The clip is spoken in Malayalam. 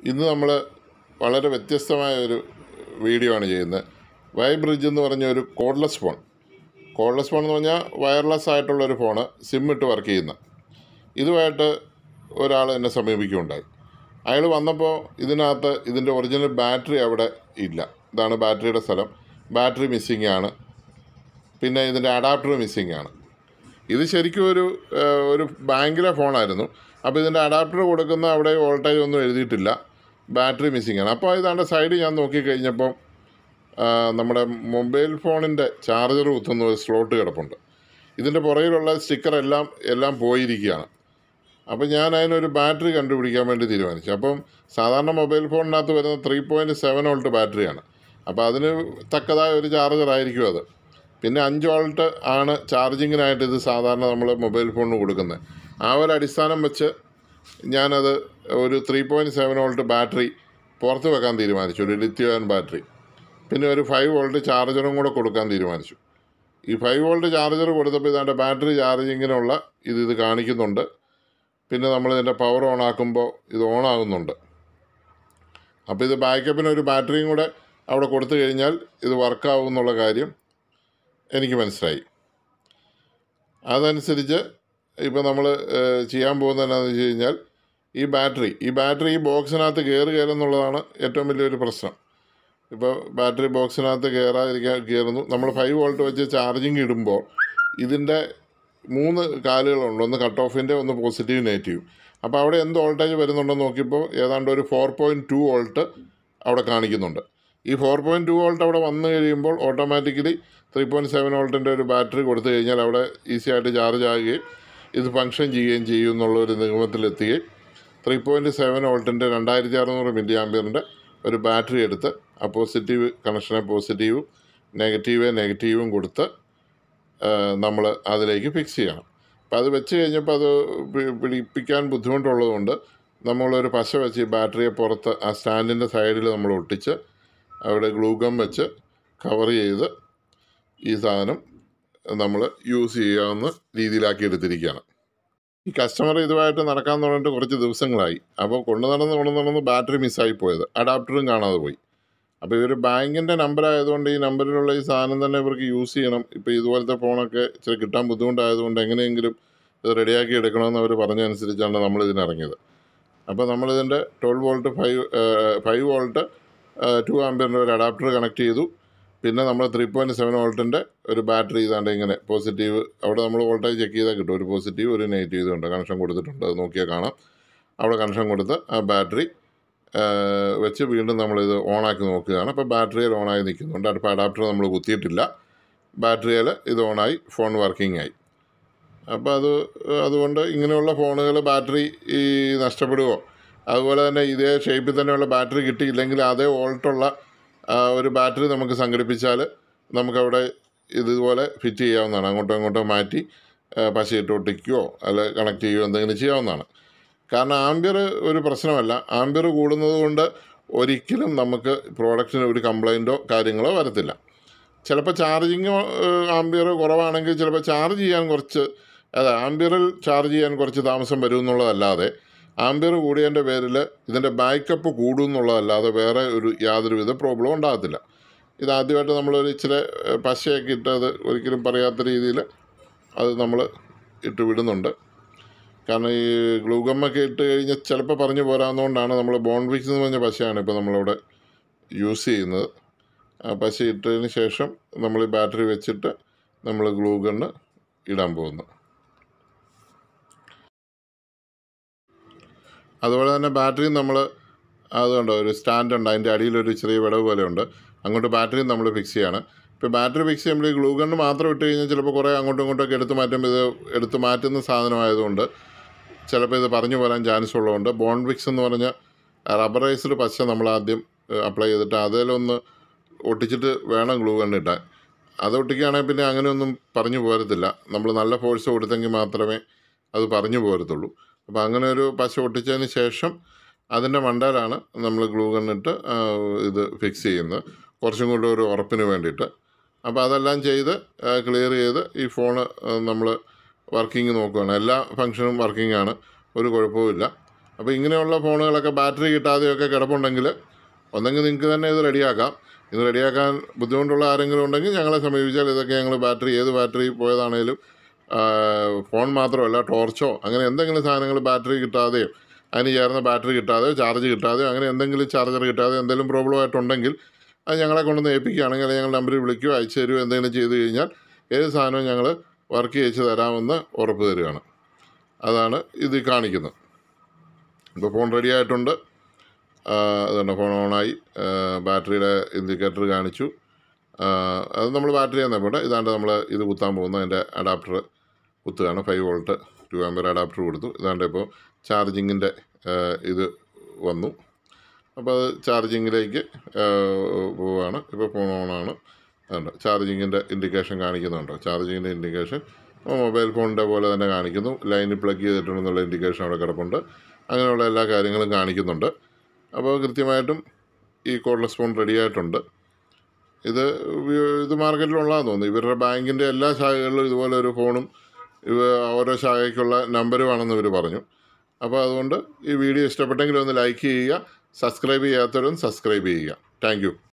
ഇന്ന് നമ്മൾ വളരെ വ്യത്യസ്തമായ ഒരു വീഡിയോ ആണ് ചെയ്യുന്നത് വൈ ബ്രിഡ്ജ് എന്ന് പറഞ്ഞ ഒരു കോഡ്ലെസ് ഫോൺ കോഡ്ലെസ് ഫോൺ എന്ന് പറഞ്ഞാൽ വയർലെസ് ആയിട്ടുള്ള ഒരു ഫോണ് സിം ഇട്ട് വർക്ക് ചെയ്യുന്ന ഇതുമായിട്ട് ഒരാൾ എന്നെ സമീപിക്കുകയുണ്ടായി അയാൾ വന്നപ്പോൾ ഇതിനകത്ത് ഇതിൻ്റെ ഒറിജിനൽ ബാറ്ററി അവിടെ ഇല്ല ഇതാണ് ബാറ്ററിയുടെ സ്ഥലം ബാറ്ററി മിസ്സിങ് ആണ് പിന്നെ ഇതിൻ്റെ അഡാപ്റ്റർ മിസ്സിങ് ആണ് ഇത് ശരിക്കും ഒരു ഏഹ്, ഒരു ബാങ്കിലെ ഫോണായിരുന്നു അപ്പോൾ ഇതിൻ്റെ അഡാപ്റ്റർ കൊടുക്കുന്ന അവിടെ വോൾട്ടേജ് ഒന്നും എഴുതിയിട്ടില്ല ബാറ്ററി മിസ്സിങ് ആണ് അപ്പോൾ ഇതാണ്ട് സൈഡിൽ ഞാൻ നോക്കിക്കഴിഞ്ഞപ്പം ആ, നമ്മുടെ മൊബൈൽ ഫോണിൻ്റെ ചാർജർ കുത്തുന്ന ഒരു സ്ലോട്ട് കിടപ്പുണ്ട് ഇതിൻ്റെ പുറകിലുള്ള സ്റ്റിക്കർ എല്ലാം എല്ലാം പോയിരിക്കുകയാണ് അപ്പോൾ ഞാൻ അതിനൊരു ബാറ്ററി കണ്ടുപിടിക്കാൻ വേണ്ടി തീരുമാനിച്ചു അപ്പം സാധാരണ മൊബൈൽ ഫോണിനകത്ത് വരുന്ന ത്രീ പോയിൻറ്റ് സെവൻ വോൾട്ട് ബാറ്ററിയാണ് അപ്പോൾ അതിന് തക്കതായ ഒരു ചാർജർ ആയിരിക്കും അത് പിന്നെ അഞ്ച് വോൾട്ട് ആണ് ചാർജിങ്ങിനായിട്ട് ഇത് സാധാരണ നമ്മൾ മൊബൈൽ ഫോണിന് കൊടുക്കുന്നത് ആ ഒരു അടിസ്ഥാനം വെച്ച് ഞാനത് ഒരു three point seven volt battery പുറത്ത് വെക്കാൻ തീരുമാനിച്ചു ഒരു ലിത്യോൺ ബാറ്ററി പിന്നെ ഒരു ഫൈവ് വോൾട്ട് ചാർജറും കൂടെ കൊടുക്കാൻ തീരുമാനിച്ചു ഈ ഫൈവ് വോൾട്ട് ചാർജർ കൊടുത്തപ്പോൾ ഇതാണ്ട് ബാറ്ററി ചാർജിങ്ങിനുള്ള ഇത് ഇത് കാണിക്കുന്നുണ്ട് പിന്നെ നമ്മൾ ഇതിൻ്റെ പവർ ഓൺ ആക്കുമ്പോൾ ഇത് ഓൺ ആകുന്നുണ്ട് അപ്പോൾ ഇത് ബാക്കപ്പിന് ഒരു ബാറ്ററിയും കൂടെ അവിടെ കൊടുത്തു കഴിഞ്ഞാൽ ഇത് വർക്കാവും എന്നുള്ള കാര്യം എനിക്ക് മനസ്സിലായി അതനുസരിച്ച് ഇപ്പോൾ നമ്മൾ ചെയ്യാൻ പോകുന്നത് എന്താണെന്ന് വെച്ച് കഴിഞ്ഞാൽ ഈ ബാറ്ററി ഈ ബാറ്ററി ഈ ബോക്സിനകത്ത് കയറി കയറുന്നുള്ളതാണ് ഏറ്റവും വലിയൊരു പ്രശ്നം ഇപ്പോൾ ബാറ്ററി ബോക്സിനകത്ത് കയറാതിരിക്കാൻ കയറുന്നു നമ്മൾ ഫൈവ് വോൾട്ട് വെച്ച് ചാർജിങ് ഇടുമ്പോൾ ഇതിൻ്റെ മൂന്ന് കാലുകളുണ്ട് ഒന്ന് കട്ട് ഓഫിൻ്റെ ഒന്ന് പോസിറ്റീവ് നെഗറ്റീവ് അപ്പോൾ അവിടെ എന്ത് വോൾട്ടേജ് വരുന്നുണ്ടെന്ന് നോക്കിയപ്പോൾ ഏതാണ്ട് ഒരു ഫോർ പോയിൻറ്റ് ടു വോൾട്ട് അവിടെ കാണിക്കുന്നുണ്ട് ഈ ഫോർ പോയിൻറ്റ് ടു വോൾട്ട് അവിടെ വന്നു കഴിയുമ്പോൾ ഓട്ടോമാറ്റിക്കലി ത്രീ പോയിൻറ്റ് സെവൻ വോൾട്ടിൻ്റെ ഒരു ബാറ്ററി കൊടുത്തു കഴിഞ്ഞാൽ അവിടെ ഈസി ആയിട്ട് ചാർജ് ആകുകയും ഇത് ഫങ്ഷൻ ചെയ്യുകയും ചെയ്യും എന്നുള്ള ഒരു നിഗമനത്തിലെത്തുകയും ത്രീ പോയിൻറ്റ് സെവൻ വോൾട്ടിൻ്റെ രണ്ടായിരത്തി അറുന്നൂറ് മില്ലി ആംബിയറിൻ്റെ ഒരു ബാറ്ററി എടുത്ത് ആ പോസിറ്റീവ് കണക്ഷനെ പോസിറ്റീവും നെഗറ്റീവ് നെഗറ്റീവും കൊടുത്ത് നമ്മൾ അതിലേക്ക് ഫിക്സ് ചെയ്യണം അപ്പോൾ അത് വെച്ച് കഴിഞ്ഞപ്പോൾ അത് പി- പിടിപ്പിക്കാൻ ബുദ്ധിമുട്ടുള്ളതുകൊണ്ട് നമ്മളൊരു പശ വെച്ച് ഈ ബാറ്ററിയെ പുറത്ത് ആ സ്റ്റാൻഡിൻ്റെ സൈഡിൽ നമ്മൾ ഒട്ടിച്ച് അവിടെ ഗ്ലൂഗം വെച്ച് കവർ ചെയ്ത് ഈ സാധനം നമ്മൾ യൂസ് ചെയ്യാവുന്ന രീതിയിലാക്കി എടുത്തിരിക്കുകയാണ് ഈ കസ്റ്റമർ ഇതുമായിട്ട് നടക്കാൻ തുടങ്ങിയിട്ട് കുറച്ച് ദിവസങ്ങളായി അപ്പോൾ കൊണ്ടു നടന്ന് കൊണ്ടു നടന്ന് ബാറ്ററി മിസ്സായി പോയത് അഡാപ്റ്ററും കാണാതെ പോയി അപ്പോൾ ഇവർ ബാങ്കിൻ്റെ നമ്പർ ആയതുകൊണ്ട് ഈ നമ്പറിലുള്ള ഈ സാധനം തന്നെ ഇവർക്ക് യൂസ് ചെയ്യണം ഇപ്പോൾ ഇതുപോലത്തെ ഫോണൊക്കെ ഇച്ചിരി കിട്ടാൻ ബുദ്ധിമുട്ടായതുകൊണ്ട് എങ്ങനെയെങ്കിലും ഇത് റെഡിയാക്കി എടുക്കണമെന്ന് അവർ പറഞ്ഞതനുസരിച്ചാണ് നമ്മൾ ഇതിനിറങ്ങിയത് അപ്പോൾ നമ്മളിതിൻ്റെ twelve volt five five volt two ആംബിയറിൻ്റെ ഒരു അഡാപ്റ്റർ കണക്ട് ചെയ്തു പിന്നെ നമ്മൾ ത്രീ പോയിൻറ്റ് സെവൻ വോൾട്ടിൻ്റെ ഒരു ബാറ്ററി ഇതാണ്ട് ഇങ്ങനെ പോസിറ്റീവ് അവിടെ നമ്മൾ വോൾട്ടേജ് ചെക്ക് ചെയ്താൽ കിട്ടും ഒരു പോസിറ്റീവ് ഒരു നെഗറ്റീവ് ഇതുണ്ട് കണക്ഷൻ കൊടുത്തിട്ടുണ്ട് അത് നോക്കിയാൽ കാണാം അവിടെ കണക്ഷൻ കൊടുത്ത് ആ ബാറ്ററി വെച്ച് വീണ്ടും നമ്മളിത് ഓണാക്കി നോക്കുകയാണ് അപ്പോൾ ബാറ്ററിയിൽ ഓണായി നിൽക്കുന്നുണ്ട് അപ്പോൾ അഡാപ്റ്റർ നമ്മൾ കുത്തിയിട്ടില്ല ബാറ്ററിയിൽ ഇത് ഓണായി ഫോൺ വർക്കിംഗ് ആയി അപ്പോൾ അത് അതുകൊണ്ട് ഇങ്ങനെയുള്ള ഫോണുകൾ ബാറ്ററി ഈ നഷ്ടപ്പെടുകയോ അതുപോലെ തന്നെ ഇതേ ഷേപ്പിൽ തന്നെയുള്ള ബാറ്ററി കിട്ടിയില്ലെങ്കിൽ അതേ വോൾട്ടുള്ള ആ, ഒരു ബാറ്ററി നമുക്ക് സംഘടിപ്പിച്ചാൽ നമുക്കവിടെ ഇതുപോലെ ഫിറ്റ് ചെയ്യാവുന്നതാണ് അങ്ങോട്ടോ ഇങ്ങോട്ടോ മാറ്റി ആ, പശയിട്ട് ഒട്ടിക്കുകയോ അല്ല കണക്ട് ചെയ്യുകയോ എന്തെങ്കിലും ചെയ്യാവുന്നതാണ് കാരണം ആംബിയർ ഒരു പ്രശ്നമല്ല ആംബിയർ കൂടുന്നത് കൊണ്ട് ഒരിക്കലും നമുക്ക് പ്രോഡക്റ്റിന് ഒരു കംപ്ലൈൻറ്റോ കാര്യങ്ങളോ വരത്തില്ല ചിലപ്പോൾ ചാർജിങ് ആംബിയർ കുറവാണെങ്കിൽ ചിലപ്പോൾ ചാർജ് ചെയ്യാൻ കുറച്ച് അതെ ആംബിയറിൽ ചാർജ് ചെയ്യാൻ കുറച്ച് താമസം വരും എന്നുള്ളതല്ലാതെ ആംബിയർ കൂടിയതിൻ്റെ പേരിൽ ഇതിൻ്റെ ബാക്കപ്പ് കൂടും എന്നുള്ളതല്ലാതെ വേറെ ഒരു യാതൊരുവിധ പ്രോബ്ലം ഉണ്ടാകത്തില്ല ഇത് ആദ്യമായിട്ട് നമ്മളൊരു ഇച്ചിരി ഏഹ്, പശയൊക്കെ ഇട്ടത് ഒരിക്കലും പറയാത്ത രീതിയിൽ അത് നമ്മൾ ഇട്ട് വിടുന്നുണ്ട് കാരണം ഈ ഗ്ലൂഗമ്മൊക്കെ ഇട്ട് കഴിഞ്ഞാൽ ചിലപ്പോൾ പറഞ്ഞു പോരാവുന്നതുകൊണ്ടാണ് നമ്മൾ ബോൺവിക്സ് എന്ന് പറഞ്ഞ പശയാണ് ഇപ്പോൾ നമ്മളിവിടെ യൂസ് ചെയ്യുന്നത് ആ പശ ഇട്ടതിന് ശേഷം നമ്മൾ ഈ ബാറ്ററി വെച്ചിട്ട് നമ്മൾ ഗ്ലൂ ഗണ്ണ് ഇടാൻ പോകുന്നു അതുപോലെ തന്നെ ബാറ്ററിയും നമ്മൾ അതുകൊണ്ട് ഒരു സ്റ്റാൻഡ് ഉണ്ട് അതിൻ്റെ അടിയിലൊരു ചെറിയ വിടവ് പോലെ ഉണ്ട് അങ്ങോട്ട് ബാറ്ററിയും നമ്മൾ ഫിക്സ് ചെയ്യാണ് ഇപ്പോൾ ബാറ്ററി ഫിക്സ് ചെയ്യുമ്പോൾ ഈ ഗ്ലൂ ഗണ്ണ് മാത്രം ഇട്ട് കഴിഞ്ഞാൽ ചിലപ്പോൾ കുറേ അങ്ങോട്ടും ഇങ്ങോട്ടൊക്കെ എടുത്ത് മാറ്റുമ്പോൾ ഇത് എടുത്ത് മാറ്റുന്ന സാധനമായതുകൊണ്ട് ചിലപ്പോൾ ഇത് പറഞ്ഞു പോരാൻ ചാൻസ് ഉള്ളതുകൊണ്ട് ബോൺ ഫിക്സ് എന്ന് പറഞ്ഞ റബ്ബറൈസ്ഡ് പശ നമ്മൾ ആദ്യം അപ്ലൈ ചെയ്തിട്ട് അതിലൊന്ന് ഒട്ടിച്ചിട്ട് വേണം ഗ്ലൂ ഗണ്ണ് ഇട്ടാൻ അത് ഒട്ടിക്കുകയാണെങ്കിൽ പിന്നെ അങ്ങനെയൊന്നും പറഞ്ഞു പോരത്തില്ല നമ്മൾ നല്ല ഫോഴ്സ് കൊടുത്തെങ്കിൽ മാത്രമേ അത് പറഞ്ഞു പോരത്തുള്ളൂ അപ്പോൾ അങ്ങനെ ഒരു പശ ഒട്ടിച്ചതിന് ശേഷം അതിൻ്റെ മണ്ടയിലാണ് നമ്മൾ ഗ്ലൂ ഗണ്ണിട്ട് ആ, ഇത് ഫിക്സ് ചെയ്യുന്നത് കുറച്ചും കൂടി ഒരു ഉറപ്പിന് വേണ്ടിയിട്ട് അപ്പോൾ അതെല്ലാം ചെയ്ത് ക്ലിയർ ചെയ്ത് ഈ ഫോണ് നമ്മൾ വർക്കിംഗ് നോക്കുകയാണ് എല്ലാ ഫങ്ഷനും വർക്കിംഗ് ആണ് ഒരു കുഴപ്പവുമില്ല അപ്പോൾ ഇങ്ങനെയുള്ള ഫോണുകളൊക്കെ ബാറ്ററി കിട്ടാതെയൊക്കെ കിടപ്പുണ്ടെങ്കിൽ ഒന്നെങ്കിൽ നിങ്ങൾക്ക് തന്നെ ഇത് റെഡിയാക്കാം ഇത് റെഡിയാക്കാൻ ബുദ്ധിമുട്ടുള്ള ആരെങ്കിലും ഉണ്ടെങ്കിൽ ഞങ്ങളെ സമീപിച്ചാൽ ഇതൊക്കെ ഞങ്ങൾ ബാറ്ററി ഏത് ബാറ്ററി പോയതാണേലും ആ, ഫോൺ മാത്രമല്ല ടോർച്ചോ അങ്ങനെ എന്തെങ്കിലും സാധനങ്ങൾ ബാറ്ററി കിട്ടാതെയോ അതിന് ചേർന്ന ബാറ്ററി കിട്ടാതെയോ ചാർജ് കിട്ടാതെയോ അങ്ങനെ എന്തെങ്കിലും ചാർജർ കിട്ടാതെ എന്തെങ്കിലും പ്രോബ്ലം ആയിട്ടുണ്ടെങ്കിൽ അത് ഞങ്ങളെ കൊണ്ടുവന്ന് ഏൽപ്പിക്കുകയാണെങ്കിൽ അല്ലെങ്കിൽ ഞങ്ങൾ നമ്പറിൽ വിളിക്കുകയോ അയച്ചു തരുമോ എന്തെങ്കിലും ചെയ്ത് കഴിഞ്ഞാൽ ഏത് സാധനവും ഞങ്ങൾ വർക്ക് ചെയ്യിച്ച് തരാമെന്ന് ഉറപ്പ് തരികയാണ് അതാണ് ഇത് കാണിക്കുന്നത് ഇപ്പോൾ ഫോൺ റെഡി ആയിട്ടുണ്ട് ആ, അതുകൊണ്ട് ഫോൺ ഓണായി ആ, ബാറ്ററിയുടെ ഇൻഡിക്കേറ്റർ കാണിച്ചു ആ, അത് നമ്മൾ ബാറ്ററി തന്നെ പോട്ടെ ഇതാണ്ട് നമ്മൾ ഇത് കുത്താൻ പോകുന്ന അതിൻ്റെ അഡാപ്റ്റർ കുത്തുകയാണ് five volt two ampere adapter കൊടുത്തു ഇതാണ്ട് ഇപ്പോൾ ചാർജിങ്ങിൻ്റെ ഇത് വന്നു അപ്പോൾ അത് ചാർജിങ്ങിലേക്ക് പോവുകയാണ് ഇപ്പോൾ ഫോൺ ഓണാണ് അതുണ്ട് ചാർജിങ്ങിൻ്റെ ഇൻഡിക്കേഷൻ കാണിക്കുന്നുണ്ടോ ചാർജിങ്ങിൻ്റെ ഇൻഡിക്കേഷൻ മൊബൈൽ ഫോണിൻ്റെ പോലെ തന്നെ കാണിക്കുന്നു ലൈനിൽ പ്ലഗ് ചെയ്തിട്ടുണ്ടെന്നുള്ള ഇൻഡിക്കേഷൻ അവിടെ കിടപ്പുണ്ട് അങ്ങനെയുള്ള എല്ലാ കാര്യങ്ങളും കാണിക്കുന്നുണ്ട് അപ്പോൾ കൃത്യമായിട്ടും ഈ കോഡ്ലെസ് ഫോൺ റെഡി ആയിട്ടുണ്ട് ഇത് ഉപയോ- ഇത് മാർക്കറ്റിലുള്ളതാന്ന് തോന്നുന്നു ഇവരുടെ ബാങ്കിൻ്റെ എല്ലാ ശാഖകളിലും ഇതുപോലെ ഒരു ഫോണും ഇവ ഓരോ ശാഖയ്ക്കുള്ള നമ്പറുമാണെന്ന് ഇവർ പറഞ്ഞു അപ്പോൾ അതുകൊണ്ട് ഈ വീഡിയോ ഇഷ്ടപ്പെട്ടെങ്കിൽ ഒന്ന് ലൈക്ക് ചെയ്യുക സബ്സ്ക്രൈബ് ചെയ്യാത്തവരും സബ്സ്ക്രൈബ് ചെയ്യുക താങ്ക്